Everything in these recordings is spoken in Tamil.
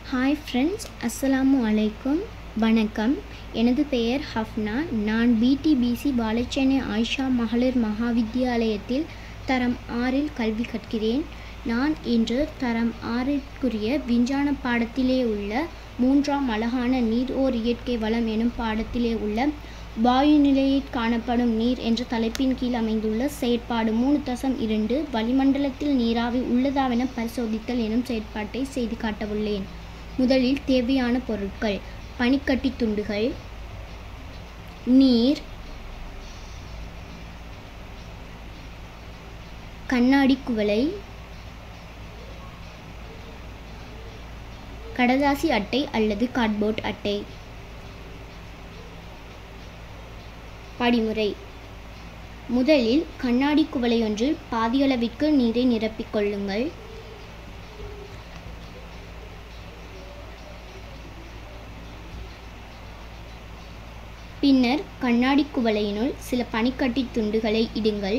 ஹாய் ஃப்ரெண்ட்ஸ் அஸ்ஸலாமு அலைக்கும் வணக்கம் எனது பெயர் ஹஃப்னா நான் பிடிபிசி பாலச்சேனை ஆயிஷா மகளிர் மகாவித்தியாலயத்தில் தரம் ஆறில் கல்வி கற்கிறேன் நான் இன்று தரம் ஆறிற்குரிய விஞ்ஞான பாடத்திலே உள்ள மூன்றாம் அழகான நீர் ஓர் இயற்கை வளம் எனும் பாடத்திலே உள்ள வாயு நிலையில் காணப்படும் நீர் என்ற தலைப்பின் கீழ் அமைந்துள்ள செயற்பாடு மூணு தசம் இரண்டு வளிமண்டலத்தில் நீராவி உள்ளதாவென பரிசோதித்தல் எனும் செயற்பாட்டை செய்து காட்டவுள்ளேன் முதலில் தேவையான பொருட்கள் பனிக்கட்டி துண்டுகள் நீர் கண்ணாடி குவளை கடதாசி அட்டை அல்லது கார்ட்போர்ட் அட்டை படிமுறை முதலில் கண்ணாடி குவளையொன்றில் பாதியளவிற்கு நீரை நிரப்பிக் கொள்ளுங்கள் பின்னர் கண்ணாடி குவளையினுள் சில பனிக்கட்டி துண்டுகளை இடுங்கள்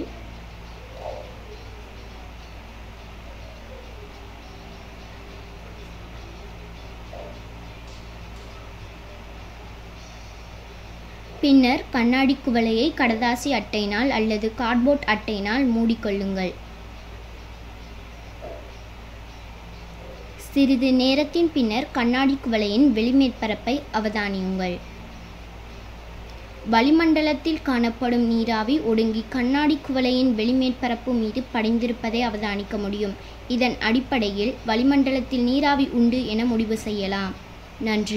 பின்னர் கண்ணாடி குவளையை கடதாசி அட்டையினால் அல்லது கார்ட்போர்ட் அட்டையினால் மூடிக்கொள்ளுங்கள் சிறிது நேரத்தின் பின்னர் கண்ணாடி குவளையின் வெளிமேற்பரப்பை அவதானியுங்கள் வளிமண்டலத்தில் காணப்படும் நீராவி ஒடுங்கி கண்ணாடி குவளையின் வெளிமேற்பரப்பு மீது படிந்திருப்பதை அவதானிக்க முடியும் இதன் அடிப்படையில் வளிமண்டலத்தில் நீராவி உண்டு என முடிவு செய்யலாம் நன்றி